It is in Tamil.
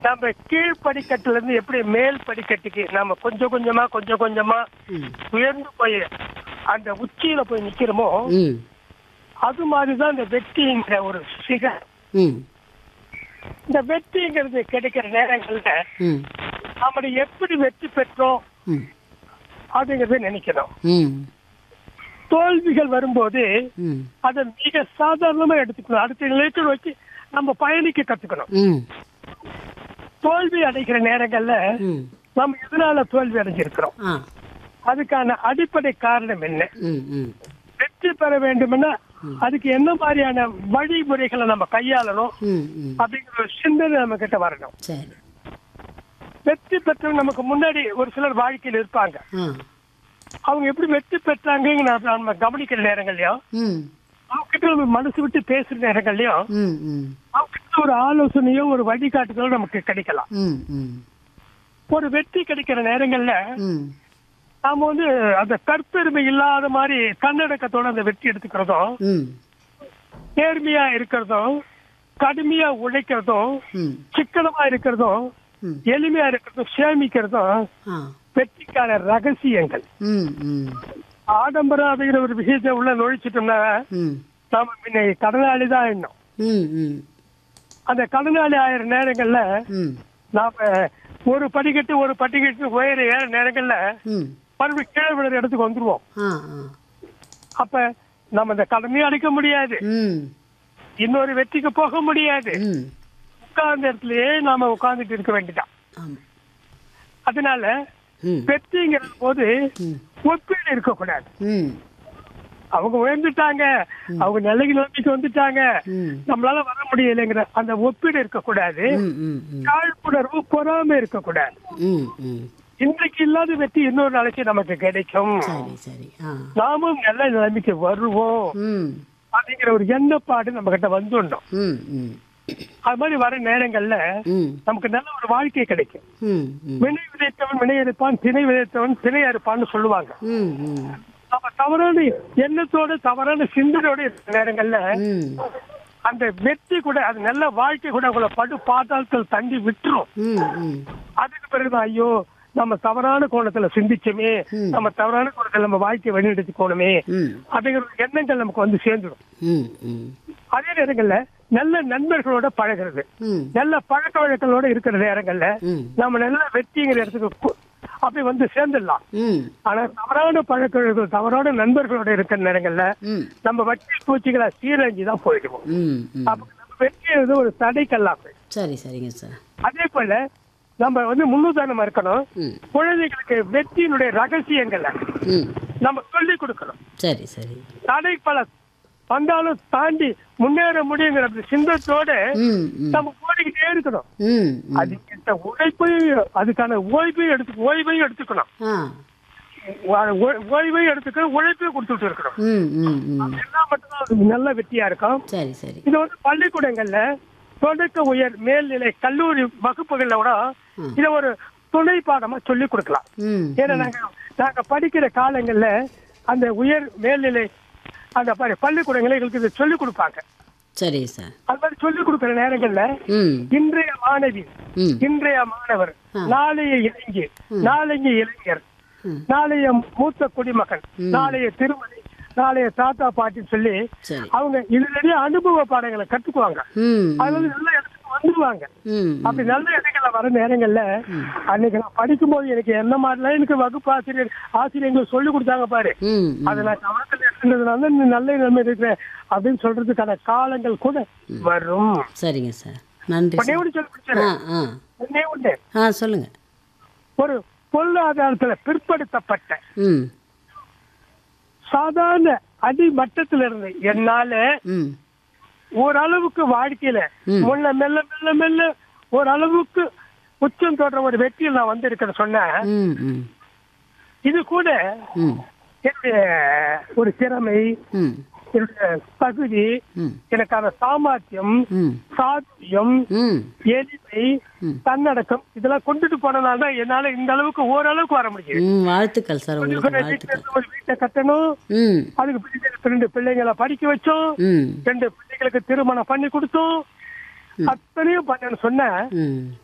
நம்ம கீழ் படிக்கட்டுல இருந்து எப்படி மேல் படிக்கட்டுக்கு நம்ம கொஞ்சம் கொஞ்சமா கொஞ்சம் கொஞ்சமா ம் உயர்ந்து போய் அந்த உச்சியில போய் நிக்கிறோமோ ம் அது மாதிரிதான் இந்த வெற்றிங்கிற ஒரு சிகர் ம் இந்த வெற்றிங்கிறது கிடைக்கிற நேரங்கள்ல ம் நம்ம எப்படி வெற்றி பெற்றோம் ம் அப்படிங்கறத நினைக்கணும் ம் தோல்விகள் வரும்போது ம் அதை மிக சாதாரணமா எடுத்துக்கணும் அடுத்த நிலைக்கு வச்சு நம்ம பயணிக்க கத்துக்கணும் ம் தோல்வி அடைகிற நேரங்கள்ல ம் நம்ம எதனால தோல்வி அடைஞ்சிருக்கிறோம் ஆ அதுக்கான அடிப்படை காரணம் என்ன ம் ம் வெற்றி பெற வேண்டும்னா அதுக்கு என்ன மாதிரியான வழிமுறைகளை நம்ம கையாளணும் ம் ம் அப்படிங்கிற ஒரு சிந்தனை நம்ம கிட்ட வரணும் சரி வெற்றி பெற்றவங்க நமக்கு முன்னாடி ஒரு சிலர் வாழ்க்கையில் இருப்பாங்க ஆ அவங்க எப்படி வெற்றி பெற்றாங்க நம்ம கவனிக்கிற நேரங்கள்லயும் ம் அவங்க கிட்ட நம்ம மனசு விட்டு பேசுற நேரங்கள்லயும் ம் ம் அவங்க கிட்ட ஒரு ஆலோசனையோ ஒரு வழிகாட்டுதலோ நமக்கு கிடைக்கலாம் ம் ம் ஒரு வெற்றி கிடைக்கிற நேரங்கள்ல ம் நாம வந்து அந்த கற்பெருமை இல்லாத மாதிரி தன்னடக்கத்தோட அந்த வெற்றி எடுத்துக்கிறதும் ம் நேர்மையா இருக்கிறதும் கடுமையா உழைக்கிறதும் ம் சிக்கனமா இருக்கிறதும் ம் எளிமையா இருக்கிறதும் சேமிக்கிறதும் ஆ வெற்றிக்கான ரகசியங்கள் ம் ம் ஆடம்பரம் அப்படிங்கிற ஒரு விஷயத்தை உள்ள நுழைச்சிட்டோம்னா ம் நாம முன்ன கடனாளி தான் இன்னும் ம் ம் அந்த கடனாளி ஆயிர நேரங்கள்ல ம் நாம ஒரு படிக்கட்டு ஒரு படிக்கட்டு உயர ஏற நேரங்கள்ல ம் மறுபடியும் கீழே விழுற இடத்துக்கு வந்துருவோம் ஆ ஆ அப்ப நம்ம இந்த கடனையும் அடைக்க முடியாது ம் இன்னொரு வெற்றிக்கு போக முடியாது ம் உட்கார்ந்த இடத்துலயே நாம உட்கார்ந்துட்டு இருக்க வேண்டியதான் ஆமாம் அதனால ம் வெற்றிங்கிற போது ம் ஒப்பீடு இருக்கக்கூடாது ம் அவங்க உயர்ந்துட்டாங்க அவங்க நிலைக்கு நிலைமைக்கு வந்துட்டாங்க ம் நம்மளால வர முடியலைங்கிற அந்த ஒப்பீடு இருக்கக்கூடாது ம் ம் ம் காழ்ப்புணர்வு பொறாமை இருக்கக்கூடாது ம் ம் இன்றைக்கு இல்லாத வெற்றி இன்னொரு நாளைக்கு நமக்கு கிடைக்கும் சரி சரி ஆ நாமும் நல்ல நிலைமைக்கு வருவோம் ம் அப்படிங்கிற ஒரு எண்ணப்பாடு நம்ம கிட்ட வந்துடணும் ம் ம் அது மாதிரி வர நேரங்கள்ல ம் நமக்கு நல்ல ஒரு வாழ்க்கை கிடைக்கும் ம் ம் வினை விதைத்தவன் வினை அறுப்பான் திணை விதைத்தவன் திணை அறுப்பான்னு சொல்லுவாங்க ம் ம் நம்ம தவறான எண்ணத்தோட தவறான சிந்தனையோட இருக்கிற நேரங்கள்ல ம் அந்த வெற்றி கூட அது நல்ல வாழ்க்கை கூட உங்களை படு பாதாளத்தில் தண்டி விட்டுரும் ம் ம் அதுக்கு பிறகு ஐயோ நம்ம தவறான கோணத்துல சிந்திச்சோமே ம். நம்ம தவறான கோணத்துல நம்ம வாழ்க்கையை வழிநடத்தி போகணுமே ம் அப்படிங்கிற ஒரு எண்ணங்கள் நமக்கு வந்து சேர்ந்துடும் ம் ம் அதே நேரங்கள்ல நல்ல நண்பர்களோட பழகிறது ம் நல்ல பழக்க வழக்கங்களோட இருக்கிற நேரங்கள்ல ம் நம்ம நல்ல வெற்றிங்கிற இடத்துக்கு கு- அப்படி வந்து சேர்ந்துடலாம் ம் ஆனா தவறான பழக்க வழக்கம் தவறான நண்பர்களோட இருக்கிற நேரங்கள்ல ம் நம்ம வட்டி பூச்சிகளை சீரழிஞ்சு தான் போயிடுவோம் ம் ம் அப்ப நம்ம வெற்றி ஒரு தடைக்கல்லாம் சரி சரிங்க சார் அதே போல நம்ம வந்து முன்னுதாரணமா இருக்கணும் ம் குழந்தைகளுக்கு வெற்றியினுடைய ரகசியங்களை ம் நம்ம சொல்லி கொடுக்கணும் சரி சரி தடை பல வந்தாலும் தாண்டி முன்னேற முடியுங்கிற அப்படி சிந்தத்தோட ம் ம் நம்ம ஓடிக்கிட்டே இருக்கணும் ம் ம் அதுக்கிட்ட உழைப்பையும் அதுக்கான ஓய்வையும் எடுத்து ஓய்வையும் எடுத்துக்கணும் ஆ ஓ- ஓ- ஓய்வையும் எடுத்துக்கணும் உழைப்பையும் கொடுத்துட்டு இருக்கணும் ம் ம் ம் எல்லாம் மட்டும்தான் அது நல்ல வெற்றியா இருக்கும் சரி சரி இது வந்து பள்ளிக்கூடங்கள்ல தொடக்க உயர் மேல்நிலை கல்லூரி வகுப்புகள்ல கூட ம். இத ஒரு துணை பாடமா சொல்லி கொடுக்கலாம் ம் ஏன்னா நாங்க நாங்க படிக்கிற காலங்கள்ல அந்த உயர் மேல்நிலை அந்த ப- பள்ளிக்கூடங்களை எங்களுக்கு இதை சொல்லி கொடுப்பாங்க சரி சார் அது மாதிரி சொல்லி கொடுக்கிற நேரங்கள்ல ம் இன்றைய மாணவி ம் இன்றைய மாணவர் ஆ. நாளைய இளைஞர் நாளைய இளைஞர் ம். நாளைய மூத்த குடிமகன் ம். நாளைய திருமணி நாளைய தாத்தா பாட்டின்னு சொல்லி சரி அவங்க இதுலயே அனுபவ பாடங்களை கத்துக்குவாங்க ம் அது வந்து நல்ல இடத்துக்கு வந்துருவாங்க ம் அப்படி நல்ல இடங்கள்ல வர நேரங்கள்ல அன்னைக்கு நான் படிக்கும்போது எனக்கு என்ன மாதிரிலாம் எனக்கு வகுப்பு ஆசிரியர் ஆசிரியர்கள் சொல்லி கொடுத்தாங்க பாரு ம் அதை நான் கவனத்தில் எடுத்துனதுனால நீ நல்ல நிலைமை இருக்கிறேன் அப்படின்னு சொல்றதுக்கான காலங்கள் கூட வரும் சரிங்க சார் நன்றி ஒன்னே சார் ஒன்று சொல்லி ஆ முடிச்சிடறேன். ஆ ஒண்ணே ஒண்ணு ஆ சொல்லுங்கள் ஒரு பொருளாதாரத்துல பிற்படுத்தப்பட்ட ம் சாதாரண அடிமட்டத்துல இருந்து என்னால ம் ஓரளவுக்கு வாழ்க்கையில ம். முன்ன மெல்ல மெல்ல மெல்ல ஓரளவுக்கு உச்சம் தொடர ஒரு வெற்றியில் நான் வந்திருக்கேன்னு சொன்னேன் ம் ம் இது கூட ம் என்னுடைய ஒரு திறமை ம் என்னுடைய தகுதி ம் எனக்கான சாமர்த்தியம் ம் சாத்தியம் ம் எளிமை ம். தன்னடக்கம் இதெல்லாம் கொண்டுட்டு போனனால தான் என்னால இந்த அளவுக்கு ஓரளவுக்கு வர முடியும் ம் வாழ்த்துக்கள் சார் உங்களுக்கு வாழ்த்துக்கள் ஒரு வீட்டை கட்டணும் ம் அதுக்கு பிள்ளைங்களுக்கு ரெண்டு பிள்ளைங்களை படிக்க வச்சோம் ம் ரெண்டு பிள்ளைகளுக்கு திருமணம் பண்ணி கொடுத்தோம் அத்தனையும் பண்ணேன்னு சொன்ன ம்